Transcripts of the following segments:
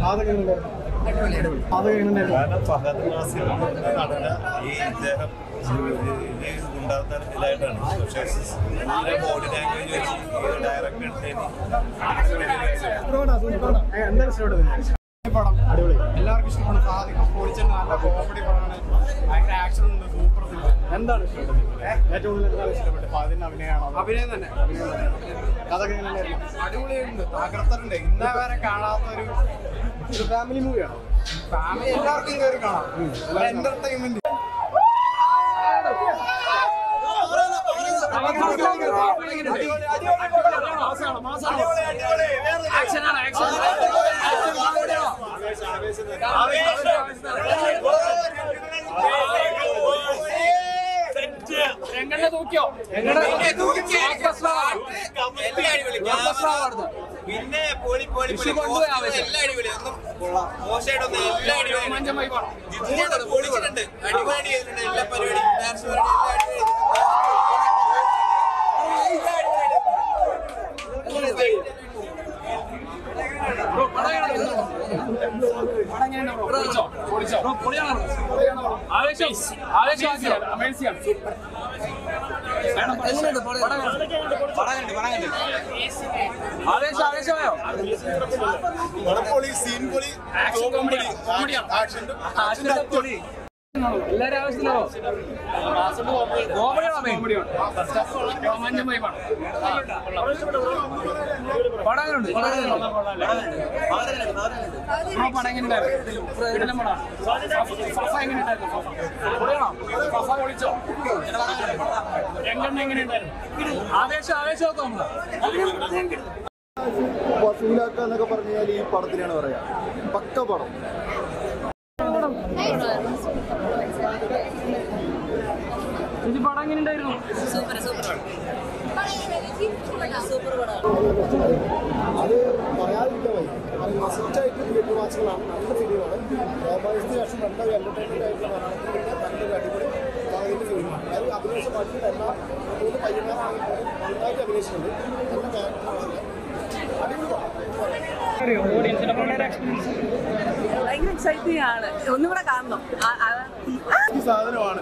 അതൊക്കെ എങ്ങനെയുണ്ടായിരുന്നു അതൊക്കെ എങ്ങനെയുണ്ടായിരുന്നു കാരണം ഫഹദ് നാസിർ എന്ന നടന ഈ ഇദ്ദേഹം ഈ ഗുണ്ടാത്തരത്തിലായിട്ടാണ് പക്ഷേ ബോഡി ലാംഗ്വേജ് വെച്ച് ഈ ഡയറക്ടർ ഏ, എന്താണ് ഇഷ്ടപ്പെട്ടത് പടം അടിപൊളി എല്ലാവർക്കും ഇഷ്ടപ്പെടും സാധിക്കും പൊളിച്ചെന്ന് നല്ല കോമഡി പടമാണ് ഭയങ്കര ആക്ഷൻ ഉണ്ട് സൂപ്പർ എന്താണ് ഇഷ്ടപ്പെട്ടത് ഏറ്റവും കൂടുതൽ എന്താണ് ഇഷ്ടപ്പെട്ടത് ഫഹദിന്റെ അഭിനയമാണോ അഭിനയം തന്നെ കഥ എങ്ങനെയുണ്ടായിരുന്നു അടിപൊളിയുണ്ട് തകർത്തിട്ടുണ്ട് ഇന്നേ വരെ കാണാത്ത ഒരു ഒരു ഫാമിലി മൂവിയാണോ ഫാമിലി എല്ലാവർക്കും കയറി കാണാം എന്റർടൈൻമെന്റ് പിന്നെ പോളി പോളി പോളി എല്ലാം അടിപൊളി ഒന്നും മോശമായിട്ടൊന്നും എല്ലാം അടിപൊളി ജിത്തുമോള് പൊളിച്ചിട്ടുണ്ട് അടിപൊളി ചെയ്തിട്ടുണ്ട് എല്ലാ പരിപാടിയും ഡാൻസ് പരിപാടി എല്ലാം അടിപൊളി ആവേശം ആവേശം ആവേശം ആവേശമായോ പൊളി സീൻ പൊളി കോമഡി ആക്ഷൻ എല്ലാരും ആവശ്യത്തിലാവോ കോമഡിയാണോ മെയിൻ പടം എങ്ങനെയുണ്ട് പടം എങ്ങനെയുണ്ടായിരുന്നു ഫഫ എങ്ങനെയുണ്ടായിരുന്നു പൊളിയാണോ ഫഫ പൊളിച്ചോ രംഗണ്ണ എങ്ങനെയുണ്ടായിരുന്നു ആവേശം ആവേശമൊക്കെ നമുക്ക് വസൂലാക്ക എന്നൊക്കെ പറഞ്ഞു കഴിഞ്ഞാൽ ഈ പടത്തിനാണ് പറയാ പക്ക പടം ഇത് പടം എങ്ങനെയുണ്ടായിരുന്നു അത് പറയാതിരിക്കാൻ വയ്യ കാരണം മസ്റ്റായിട്ട് തിയേറ്റർ വാച്ചുകളാണ് നല്ല ഫിലിമാണ് കോമേഴ്സിന് ശേഷം നല്ലൊരു എന്റർടൈൻമെന്റ് ആയിട്ടുള്ള മലയാളത്തിലുള്ള നല്ലൊരു അടിപൊളി സാഹിത്യ ഫിലിമാണ് അതായത് അഭിനയിച്ച മറ്റുള്ള എല്ലാ മൂന്ന് പയ്യന്മാരാണെങ്കിൽ പോലും നന്നായിട്ട് അഭിനയിച്ചിട്ടുണ്ട് നല്ല ക്യാരക്ടറാണ് അടിപൊളി പടം ഭയങ്കര എക്സൈറ്റിംഗ് ആണ് ഒന്നും കൂടെ കാണണം ആ- ആ- ഈ സാധനമാണ്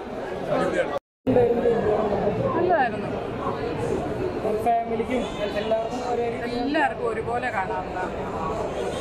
നല്ലതായിരുന്നു ഫാമിലിക്കും എല്ലാവർക്കും ഒരേ എല്ലാവർക്കും ഒരുപോലെ കാണാവുന്ന